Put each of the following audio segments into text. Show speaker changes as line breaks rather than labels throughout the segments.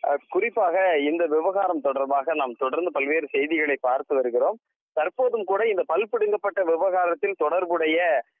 அஹ், குறிப்பாக இந்த விவகாரம் தொடர்பாக நாம் தொடர்ந்து பல்வேறு செய்திகளை பார்த்து வருகிறோம் தற்போதும் கூட இந்த பல்பிடுங்கப்பட்ட விவகாரத்தில் தொடர்புடைய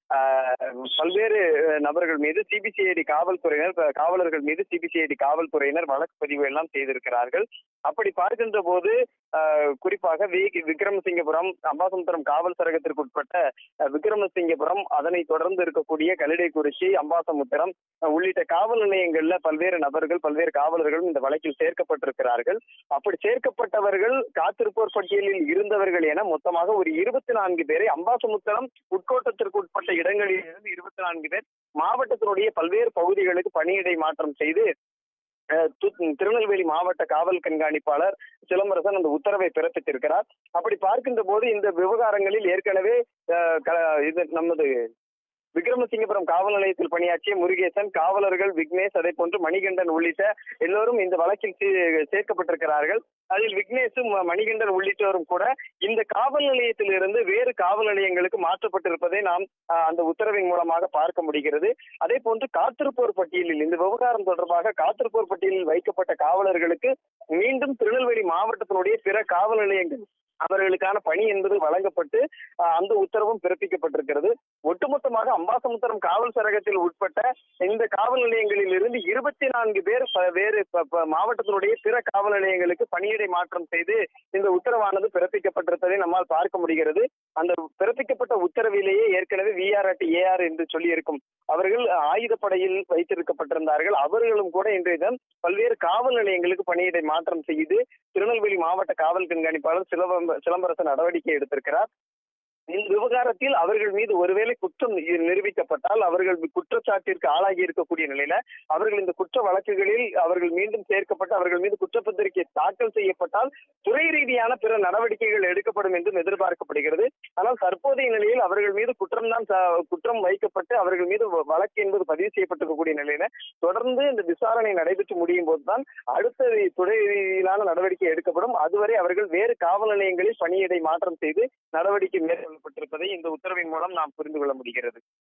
அஹ், பல்வேறு அஹ், நபர்கள் மீது சிபிசிஐடி காவல்துறையினர் அஹ், காவலர்கள் மீது சிபிசிஐடி காவல்துறையினர் வழக்கு பதிவு எல்லாம் செய்திருக்கிறார்கள் அப்படி பார்க்கின்ற போது அஹ், குறிப்பாக வி விக்ரமசிங்கபுரம் அம்பாசமுத்திரம் காவல் சரகத்திற்கு உட்பட்ட அஹ், விக்ரமசிங்கபுரம் அதனை தொடர்ந்து இருக்கக்கூடிய கலிடைக்குறிச்சி அம்பாசமுத்திரம் அஹ், உள்ளிட்ட காவல் நிலையங்கள்ல பல்வேறு நபர்கள் பல்வேறு காவலர்களும் இந்த வழக்கில் சேர்க்கப்பட்டிருக்கிறார்கள் அப்படி சேர்க்கப்பட்டவர்கள் காத்திருப்போர் பட்டியலில் இருந்தவர்கள் என மொத்தமாக ஒரு இருபத்தி நான்கு பேரை அம்பாசமுத்திரம் உட்கோட்டத்திற்கு உட்பட்ட இடங்களில் இருந்து இருபத்தி நான்கு பேர் மாவட்டத்தினுடைய பல்வேறு பகுதிகளுக்கு பணியிடை மாற்றம் செய்து அஹ், து- திருநெல்வேலி மாவட்ட காவல் கண்காணிப்பாளர் சிலம்பரசன் அந்த உத்தரவை பிறப்பித்திருக்கிறார் அப்படி பார்க்கின்ற போது இந்த விவகாரங்களில் ஏற்கனவே அஹ், க- இது நமது விக்ரமசிங்கபுரம் காவல் நிலையத்தில் பணியாற்றிய முருகேசன் காவலர்கள் விக்னேஷ் அதே போன்று மணிகண்டன் உள்ளிட்ட எல்லோரும் இந்த வழக்கில் சே- சேர்க்கப்பட்டிருக்கிறார்கள் அதில் விக்னேஷும் ம- மணிகண்டன் உள்ளிட்டோரும் கூட இந்த காவல் நிலையத்தில் இருந்து வேறு காவல் நிலையங்களுக்கு மாற்றப்பட்டிருப்பதை நாம் ஆஹ், அந்த உத்தரவின் மூலமாக பார்க்க முடிகிறது அதே போன்று காத்திருப்போர் பட்டியலில் இந்த விவகாரம் தொடர்பாக காத்திருப்போர் பட்டியலில் வைக்கப்பட்ட காவலர்களுக்கு மீண்டும் திருநெல்வேலி மாவட்டத்தினுடைய பிற காவல் நிலையங்கள் அவர்களுக்கான பணி என்பது வழங்கப்பட்டு ஆஹ், அந்த உத்தரவும் பிறப்பிக்கப்பட்டிருக்கிறது ஒட்டுமொத்தமாக அம்பாசமுத்திரம் காவல் சரகத்தில் உட்பட்ட இந்த காவல் நிலையங்களில் இருந்து இருபத்தி நான்கு பேர் ப- வேறு ப- ப- மாவட்டத்தினுடைய பிற காவல் நிலையங்களுக்கு பணியிடை மாற்றம் செய்து இந்த உத்தரவானது பிறப்பிக்கப்பட்டிருப்பதை நம்மால் பார்க்க முடிகிறது அந்த பிறப்பிக்கப்பட்ட உத்தரவிலேயே ஏற்கனவே விஆர்ஆர்டி ஏஆர் என்று சொல்லி இருக்கும் அவர்கள் ஆயுதப்படையில் வைத்திருக்கப்பட்டிருந்தார்கள் அவர்களும் கூட இன்றைய தினம் பல்வேறு காவல் நிலையங்களுக்கு பணியிடை மாற்றம் செய்து திருநெல்வேலி மாவட்ட காவல் கண்காணிப்பாளர் சிலம்பர சிலம்பரசன் நடவடிக்கை எடுத்திருக்கிறார் இந்த விவகாரத்தில் அவர்கள் மீது ஒருவேளை குற்றம் நி- நிரூபிக்கப்பட்டால் அவர்கள் குற்றச்சாட்டிற்கு ஆளாகி இருக்கக்கூடிய நிலையில அவர்கள் இந்த குற்ற வழக்குகளில் அவர்கள் மீண்டும் சேர்க்கப்பட்டு அவர்கள் மீது குற்றப்பத்திரிகை தாக்கல் செய்யப்பட்டால் துறை ரீதியான பிற நடவடிக்கைகள் எடுக்கப்படும் என்றும் எதிர்பார்க்கப்படுகிறது ஆனால் தற்போதைய நிலையில் அவர்கள் மீது குற்றம் தான் குற்றம் வைக்கப்பட்டு அவர்கள் மீது வ- வழக்கு என்பது பதிவு செய்யப்பட்டிருக்கக்கூடிய நிலையில தொடர்ந்து இந்த விசாரணை நடைபெற்று முடியும் போதுதான் அடுத்த துறை ரீதியிலான நடவடிக்கை எடுக்கப்படும் அதுவரை அவர்கள் வேறு காவல் நிலையங்களில் பணியிடை மாற்றம் செய்து நடவடிக்கை மேற்கொள்ளப்பட்டிருப்பதை இந்த உத்தரவின் மூலம் நாம் புரிந்து கொள்ள முடிகிறது